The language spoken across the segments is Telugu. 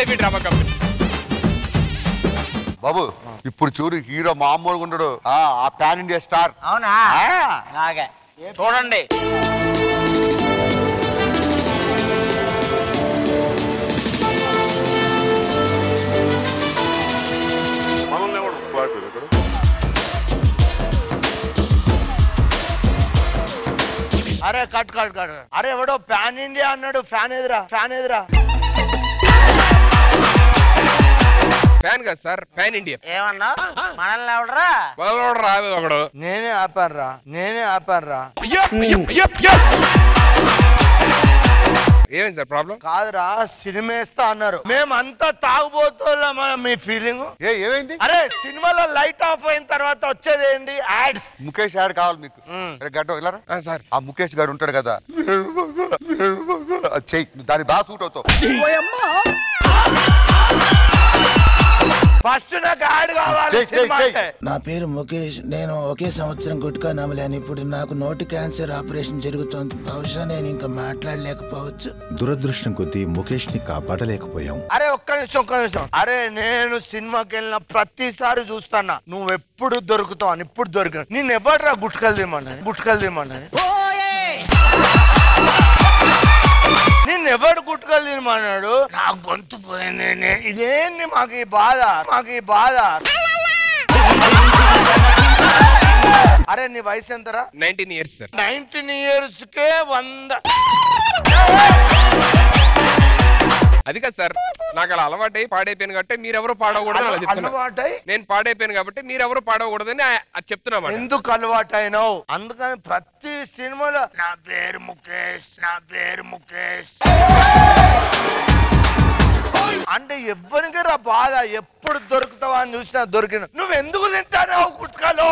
ఏబీ డ్రామా కంపెనీ బాబు ఇప్పుడు చూడు హీరో మామూలుగా ఉండడు ఆ ఆ పాన్ ఇండియా స్టార్ అవునా ఆ. నాగే చూడండి మనల్ని ఎవడు ఫ్లాట్ ఇక్కడ అరే కట్ కట్ కట్ అరే ఎవడో ఫ్యాన్ ఇండియా అన్నాడు ఫ్యాన్ ఎదురా ఫ్యాన్ ఎదురా ఫ్యాన్ కదా సార్ ఫ్యాన్ ఇండియా ఏమన్నా మనల్ని ఎవడరా మొదలు రాదు ఒకడు నేనే ఆపానురా నేనే ఆపానురా ఏమైంది సార్ ప్రాబ్లం కాదురా సినిమా వేస్తా అన్నారు మేమంతా తాగుబోతున్నా మీ ఫీలింగ్ ఏ ఏమైంది అరే సినిమాలో లైట్ ఆఫ్ అయిన తర్వాత వచ్చేది ఏంటి యాడ్స్ ముఖేష్ యాడ్ కావాలి మీకు అరే గడ్డ వెళ్ళారా ఆ, సార్ ఆ ముఖేష్ గారు ఉంటాడు కదా అది చెయ్యి నువ్వు దాని బాగా సూట్ అవుతావు ఫస్ట్ నాకు యాడ్ కావాలి చెయ్, చెయ్, సినిమా చెయ్. అంటే. నా పేరు ముఖేష్ నేను ఒకే సంవత్సరం గుట్కా నమలాను ఇప్పుడు నాకు నోటి క్యాన్సర్ ఆపరేషన్ జరుగుతోంది బహుశా నేను ఇంకా మాట్లాడలేకపోవచ్చు దురదృష్టం కొద్దీ ముఖేష్ ని కాపాడలేకపోయాం అరే ఒక్క నిమిషం ఒక్క నిమిషం అరే నేను సినిమాకి వెళ్ళిన ప్రతిసారి చూస్తానా నువ్వు ఎప్పుడు దొరుకుతావు అని ఇప్పుడు దొరికిన నేను ఎవడరా గుట్కలు తీమని గుట్కలు తీమని నిన్ను ఎవడు గుట్కలు తినమన్నాడు నా గొంతు పోయింది నే- ఇదేంది మాకు ఈ బాధ మాకు ఈ బాధ అరే నీ వయసు ఎంతరా nineteen years sir nineteen years కే వంద అది కాదు సార్ నాకు అలా అలవాటై పాడైపోయాను కాబట్టి మీరెవరు పాడకూడదు అలా చెప్తున్నా అలవాటై నేను పాడైపోయాను కాబట్టి మీరెవరు పాడకూడదని ఆ- అది చెప్తున్నా ఎందుకు అలవాటైనావు అందుకని ప్రతి సినిమాలో నా పేరు ముఖేష్ నా పేరు ముఖేష్ అంటే ఎవరికి రా బాధ ఎప్పుడు దొరుకుతావా అని చూసినా దొరికిన నువ్వు ఎందుకు తింటావు గుట్కాలో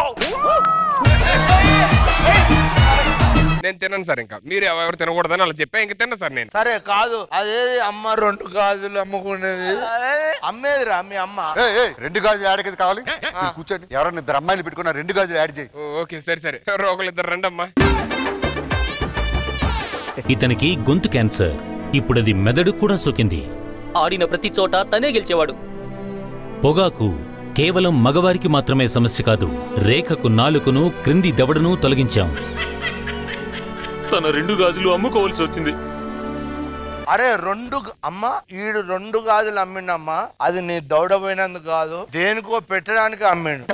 నేను తిన్నాను సార్ ఇంకా మీరు ఎవరు తినకూడదని అలా చెప్పా ఇంకా తిన్నా సార్ నేను సరే కాదు అదేది అమ్మ రెండు గాజులు అమ్ముకునేది అమ్మేదిరా మీ అమ్మ ఏ ఏ రెండు గాజులు యాడ్ కదా కావాలి మీరు కూర్చోండి ఎవరైనా ఇద్దరు అమ్మాయిలు పెట్టుకున్న రెండు గాజులు యాడ్ చేయి ఓ, ఓకే సరే సరే ఎవరో ఒకళ్ళు ఇద్దరు రండి అమ్మా ఇతనికి గొంతు క్యాన్సర్ ఇప్పుడది మెదడు కూడా సోకింది ఆడిన ప్రతి చోట తనే గెలిచేవాడు పొగాకు కేవలం మగవారికి మాత్రమే సమస్య కాదు రేఖకు నాలుకను క్రింది దవడను తొలగించాం తన రెండు గాజులు అమ్ముకోవాల్సి వచ్చింది అరే రెండు గ- అమ్మ ఈడు రెండు గాజులు అమ్మిండమ్మా అది నీ దౌడపోయినందుకు కాదు దేనికో పెట్టడానికి అమ్మిండు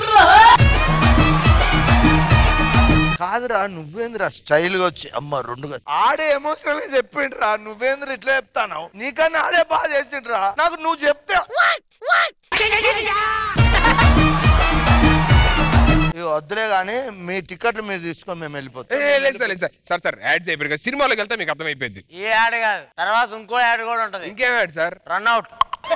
కాదురా నువ్వేంద్రా స్టైల్ గా వచ్చి అమ్మ రెండు గాజులు ఆడే ఎమోషనల్ గా చెప్పిండ్రా నువ్వేంద్ర ఇట్లా చెప్తాను నీకన్నా ఆడే బాగా చేసిండ్రా నాకు నువ్వు చెప్తే ఇగో వద్దులే గానీ మీ టికెట్లు మీరు తీసుకొని మేము ఏ, వెళ్ళిపోతాం ఏ, లేదు సార్ లేదు సార్ సార్ సార్ యాడ్ చేయరు కదా సినిమాలోకి వెళ్తే మీకు అర్థమైపోయింది ఈ యాడ్ కాదు తర్వాత ఇంకో యాడ్ కూడా ఉంటది ఇంకేం యాడ్ సార్ రన్ అవుట్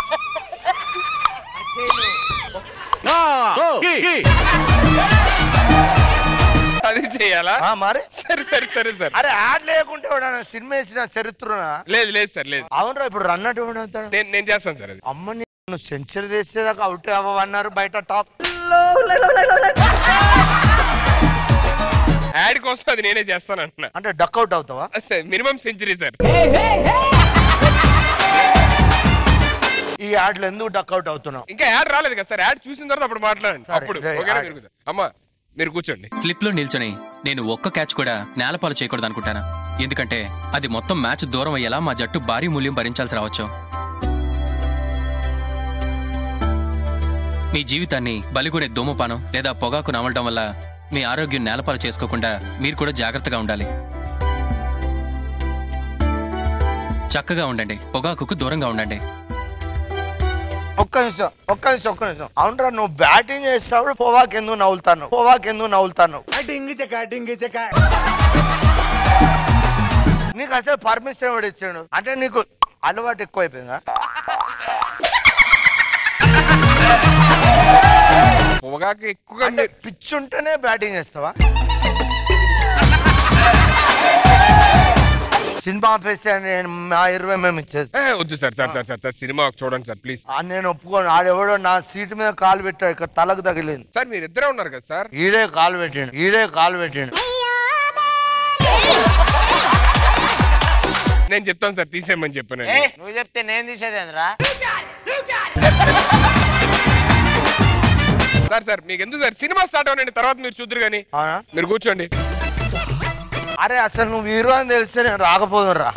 అది చేయాలా ఆ, మరి సరే సరే సరే సార్ అరే యాడ్ లేకుంటే ఎవడన్నా సినిమా వేసిన చరిత్రనా లేదు లేదు సార్ లేదు అవునరా ఇప్పుడు రన్నట్టు ఎవడవుతాడు నేను నేను చేస్తాను సార్ అది అమ్మ నువ్వు సెంచరీ చేసేదాకా అవుట్ అవ్వమన్నారు బయట టాప్ యాడ్ కోసం అది నేనే చేస్తాను అంటున్నా అంటే డక్అవుట్ అవుతావా సార్ మినిమం సెంచరీ సార్ ఈ యాడ్లు ఎందుకు డక్అవుట్ అవుతున్నావు ఇంకా యాడ్ రాలేదు కదా సార్ యాడ్ చూసిన తర్వాత అప్పుడు మాట్లాడండి సరే, అప్పుడు రే, ఓకేనా యాడ్. మీరు కూర్చో. అమ్మా మీరు కూర్చోండి స్లిప్ లో నిల్చొని నేను ఒక్క క్యాచ్ కూడా నేలపాలు చేయకూడదు అనుకుంటాను ఎందుకంటే అది మొత్తం మ్యాచ్ దూరం అయ్యేలా మా జట్టు భారీ మూల్యం భరించాల్సి రావచ్చు మీ జీవితాన్ని బలిగొనే ధూమపానం లేదా పొగాకు నమలడం వల్ల మీ ఆరోగ్యం నేలపాలు చేసుకోకుండా మీరు కూడా జాగ్రత్తగా ఉండాలి చక్కగా ఉండండి పొగాకుకు దూరంగా ఉండండి ఒక్క నిమిషం ఒక్క నిమిషం ఒక్క నిమిషం అవునరా నువ్వు బ్యాటింగ్ చేసినప్పుడు పోవాకి ఎందుకు నవ్వుతాను పోవాకి ఎందుకు నవ్వుతాను నీకు అసలు పర్మిషన్ ఎవడు ఇచ్చాడు అంటే నీకు అలవాటు ఎక్కువైపోయిందా పొగాకు ఎక్కువగా అంటే మీరు- పిచ్ ఉంటేనే బ్యాటింగ్ చేస్తావా సినిమా ఆపేసి నేను మా ఇరవై మేము ఇచ్చేస్తా ఏ, వద్దు sir sir sir sir sir cinema చూడండి సార్ ప్లీజ్ ఆ, నేను ఒప్పుకోను ఆడెవడో నా సీట్ మీద కాలు పెట్టాడు ఇక్కడ తలకు తగిలింది సార్ మీరు ఇద్దరే ఉన్నారు కదా సార్ ఈడే కాలు పెట్టిండు ఈడే కాలు పెట్టిండు నేను చెప్తాను సార్ తీసేయమని చెప్పాను ఏ నువ్వు చెప్తే నేను తీసేదేంద్రా సార్ సార్ మీకు ఎందుకు సార్ సినిమా స్టార్ట్ అవ్వండి తర్వాత మీరు చూద్దరు కానీ అవునా మీరు కూర్చోండి అరే అసలు నువ్వు హీరో అని తెలిస్తే నేను రాకపోదురా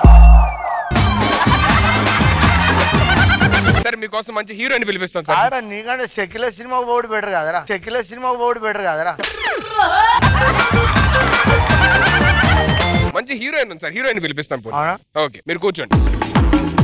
సార్ మీకోసం మంచి హీరోని పిలిపిస్తాను సార్ కాదరా నీకంటే సెక్యుల సినిమా పోటీ బెటర్ కదరా సెక్యుల సినిమా పోటీ బెటర్ కదరా మంచి హీరోయిన్ ఉంది సార్ హీరోయిన్ పిలిపిస్తాను పోనీ. అవునా? ఓకే మీరు కూర్చోండి